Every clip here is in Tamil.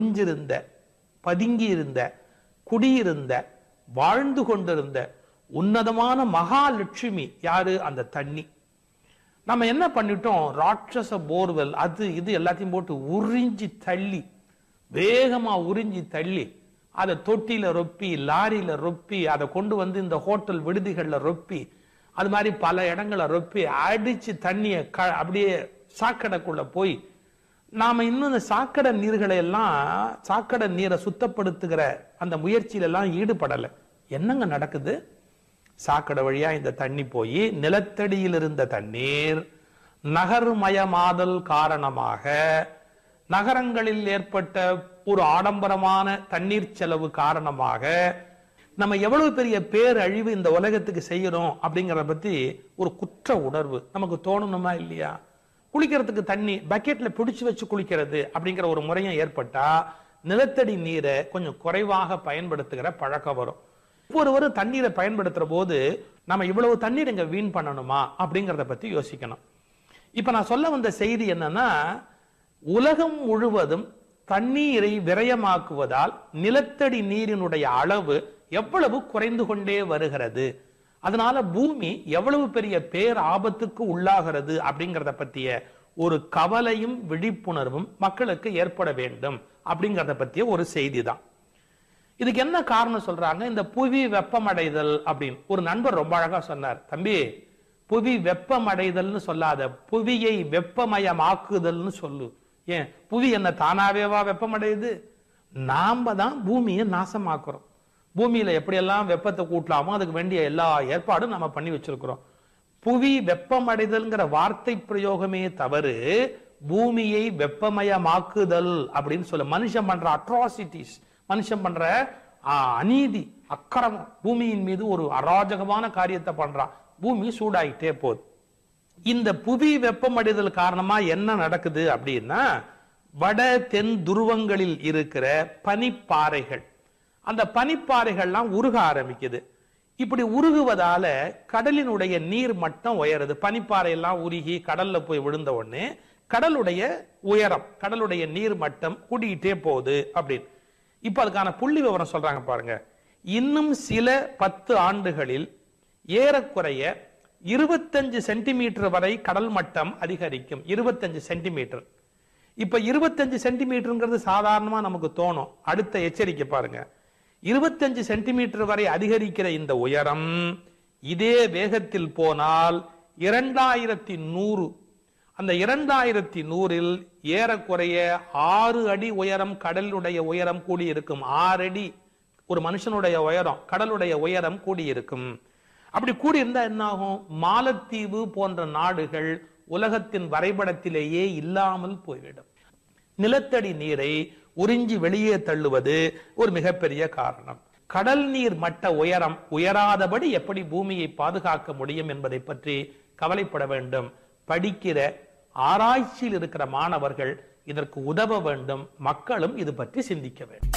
இஞ்சிருந்த பதுங்கி இருந்த குடியிருந்த வாழ்ந்து கொண்டிருந்த உன்னதமான மகாலட்சுமி யாரு அந்த தண்ணி நம்ம என்ன பண்ணிட்டோம் ராட்சச போர்வெல் அது இது எல்லாத்தையும் போட்டு உறிஞ்சி தள்ளி வேகமா உறிஞ்சி தள்ளி அதை தொட்டியில ரொப்பி லாரியில ரொப்பி அதை கொண்டு வந்து இந்த ஹோட்டல் விடுதிகள்ல ரொப்பி அது மாதிரி பல இடங்களை ரொப்பி அடிச்சு தண்ணிய க அப்படியே சாக்கடைக்குள்ள போய் நாம இன்னும் இந்த சாக்கடை நீர்களை எல்லாம் சாக்கடை நீரை சுத்தப்படுத்துகிற அந்த முயற்சியில எல்லாம் ஈடுபடல என்னங்க நடக்குது சாக்கடை வழியா இந்த தண்ணி போய் நிலத்தடியில் இருந்த தண்ணீர் நகர்மயமாதல் காரணமாக நகரங்களில் ஏற்பட்ட ஒரு ஆடம்பரமான தண்ணீர் செலவு காரணமாக நம்ம எவ்வளவு பெரிய பேரழிவு இந்த உலகத்துக்கு செய்யறோம் அப்படிங்கறத பத்தி ஒரு குற்ற உணர்வு நமக்கு தோணணுமா இல்லையா குளிக்கிறதுக்கு தண்ணி பக்கெட்ல பிடிச்சு வச்சு குளிக்கிறது அப்படிங்கிற ஒரு முறையும் ஏற்பட்டா நிலத்தடி நீரை கொஞ்சம் குறைவாக பயன்படுத்துகிற பழக்கம் வரும் ஒவ்வொரு தண்ணீரை பயன்படுத்துற போது நம்ம இவ்வளவு தண்ணீர் இங்க வீண் பண்ணணுமா அப்படிங்கறத பத்தி யோசிக்கணும் இப்ப நான் சொல்ல வந்த செய்தி என்னன்னா உலகம் முழுவதும் தண்ணீரை விரயமாக்குவதால் நிலத்தடி நீரினுடைய அளவு எவ்வளவு குறைந்து கொண்டே வருகிறது அதனால பூமி எவ்வளவு பெரிய பேர் ஆபத்துக்கு உள்ளாகிறது அப்படிங்கறத பத்திய ஒரு கவலையும் விழிப்புணர்வும் மக்களுக்கு ஏற்பட வேண்டும் அப்படிங்கறத பத்திய ஒரு செய்தி தான் இதுக்கு என்ன காரணம் சொல்றாங்க இந்த புவி வெப்பமடைதல் அப்படின்னு ஒரு நண்பர் ரொம்ப அழகா சொன்னார் தம்பி புவி வெப்பமடைதல்னு சொல்லாத புவியை வெப்பமயமாக்குதல்னு சொல்லு ஏன் புவி என்ன தானாவேவா வெப்பமடையுது நாம தான் பூமியை நாசமாக்குறோம் பூமியில எப்படியெல்லாம் வெப்பத்தை கூட்டலாமோ அதுக்கு வேண்டிய எல்லா ஏற்பாடும் நம்ம பண்ணி வச்சிருக்கிறோம் புவி வெப்பமடைதல்ங்கிற வார்த்தை பிரயோகமே தவறு பூமியை வெப்பமயமாக்குதல் அப்படின்னு சொல்ல மனுஷன் பண்ற அட்ராசிட்டிஸ் மனுஷன் பண்ற ஆ, அநீதி அக்கிரமம் பூமியின் மீது ஒரு அராஜகமான காரியத்தை பண்றான் பூமி சூடாயிட்டே போகுது இந்த புவி வெப்பமடைதல் காரணமா என்ன நடக்குது அப்படின்னா வட தென் துருவங்களில் இருக்கிற பனிப்பாறைகள் அந்த பனிப்பாறைகள்லாம் உருக ஆரம்பிக்குது இப்படி உருகுவதால கடலினுடைய நீர் மட்டம் உயருது பனிப்பாறை எல்லாம் உருகி கடல்ல போய் விழுந்த உடனே கடலுடைய உயரம் கடலுடைய நீர் மட்டம் கூடிக்கிட்டே போகுது அப்படின்னு இப்ப அதுக்கான புள்ளி விவரம் சொல்றாங்க பாருங்க இன்னும் சில பத்து ஆண்டுகளில் ஏறக்குறைய இருபத்தஞ்சு சென்டிமீட்டர் வரை கடல் மட்டம் அதிகரிக்கும் இருபத்தஞ்சு சென்டிமீட்டர் இப்ப இருபத்தஞ்சு சென்டிமீட்டருங்கிறது சாதாரணமா நமக்கு தோணும் அடுத்த எச்சரிக்கை பாருங்க இருபத்தஞ்சு சென்டிமீட்டர் வரை அதிகரிக்கிற இந்த உயரம் இதே வேகத்தில் போனால் இரண்டாயிரத்தி நூறு அந்த இரண்டாயிரத்தி நூறில் ஏறக்குறைய ஆறு அடி உயரம் கடலுடைய உயரம் கூடியிருக்கும் ஆறு அடி ஒரு மனுஷனுடைய உயரம் கடலுடைய உயரம் கூடியிருக்கும் அப்படி கூடியிருந்தா என்ன ஆகும் மாலத்தீவு போன்ற நாடுகள் உலகத்தின் வரைபடத்திலேயே இல்லாமல் போய்விடும் நிலத்தடி நீரை உறிஞ்சி வெளியே தள்ளுவது ஒரு மிகப்பெரிய காரணம் கடல் நீர் மட்ட உயரம் உயராதபடி எப்படி பூமியை பாதுகாக்க முடியும் என்பதை பற்றி கவலைப்பட வேண்டும் படிக்கிற ஆராய்ச்சியில் இருக்கிற மாணவர்கள் இதற்கு உதவ வேண்டும் மக்களும் இது பற்றி சிந்திக்க வேண்டும்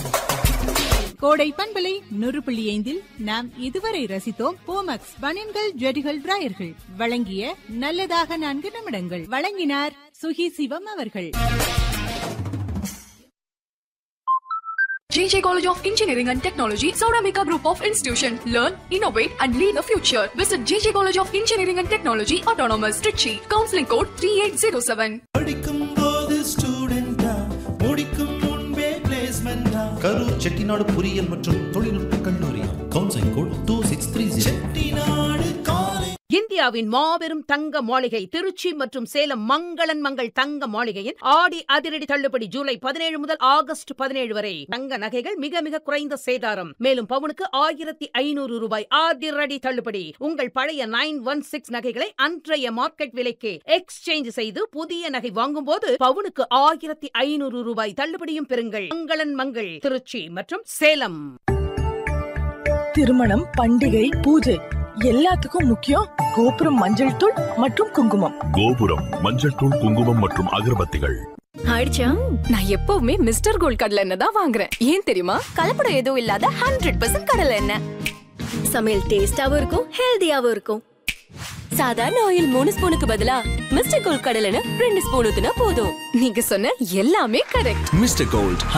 கோடை பண்பலை நூறு புள்ளி ஐந்தில் நாம் இதுவரை ரசித்தோம் போமக்ஸ் பனியன்கள் ஜெடிகள் டிராயர்கள் வழங்கிய நல்லதாக நான்கு நிமிடங்கள் வழங்கினார் சுகி சிவம் அவர்கள் JJ College of Engineering and Technology, Sauramika Group of Institution. Learn, innovate, and lead the future. Visit JJ College of Engineering and Technology, Autonomous, Trichy. Counseling code 3807. படிக்கும் போது ஸ்டூடெண்டா முடிக்கும் முன்பே பிளேஸ்மெண்டா கரூர் செட்டிநாடு பொறியியல் மற்றும் தொழில்நுட்ப கல்லூரி counselling code two six three zero Chettinad college இந்தியாவின் மாபெரும் தங்க மாளிகை திருச்சி மற்றும் சேலம் மங்களன் மங்கள் தங்க மாளிகையின் ஆடி அதிரடி தள்ளுபடி ஜூலை பதினேழு முதல் ஆகஸ்ட் பதினேழு வரை தங்க நகைகள் மிக மிக குறைந்த சேதாரம் மேலும் பவுனுக்கு ஆயிரத்தி ஐநூறு ரூபாய் அதிரடி தள்ளுபடி உங்கள் பழைய நைன் ஒன் சிக்ஸ் நகைகளை அன்றைய மார்க்கெட் விலைக்கு எக்ஸ்சேஞ்ச் செய்து புதிய நகை வாங்கும்போது பவுனுக்கு ஆயிரத்தி ஐநூறு ரூபாய் தள்ளுபடியும் பெறுங்கள் மங்களன் மங்கள் திருச்சி மற்றும் சேலம் திருமணம் பண்டிகை பூஜை எல்லாத்துக்கும் முக்கியம் கோபுரம் மஞ்சள் தூள் மற்றும் குங்குமம் கோபுரம் மஞ்சள் தூள் குங்குமம் மற்றும் அகர்பத்திகள் ஆயிடுச்சா நான் எப்பவுமே மிஸ்டர் கோல்ட் கடலை எண்ணெய் தான் வாங்குறேன் ஏன் தெரியுமா கலப்படம் எதுவும் இல்லாத ஹண்ட்ரட் பர்சன்ட் கடலை எண்ணெய் சமையல் டேஸ்டாவும் இருக்கும் ஹெல்தியாவும் இருக்கும் சாதாரண ஆயில் மூணு ஸ்பூனுக்கு பதிலா மிஸ்டர் கோல்ட் கடலைன்னு ரெண்டு ஸ்பூன் ஊத்துனா போதும் நீங்க சொன்ன எல்லாமே கரெக்ட் மிஸ்டர் கோல்ட்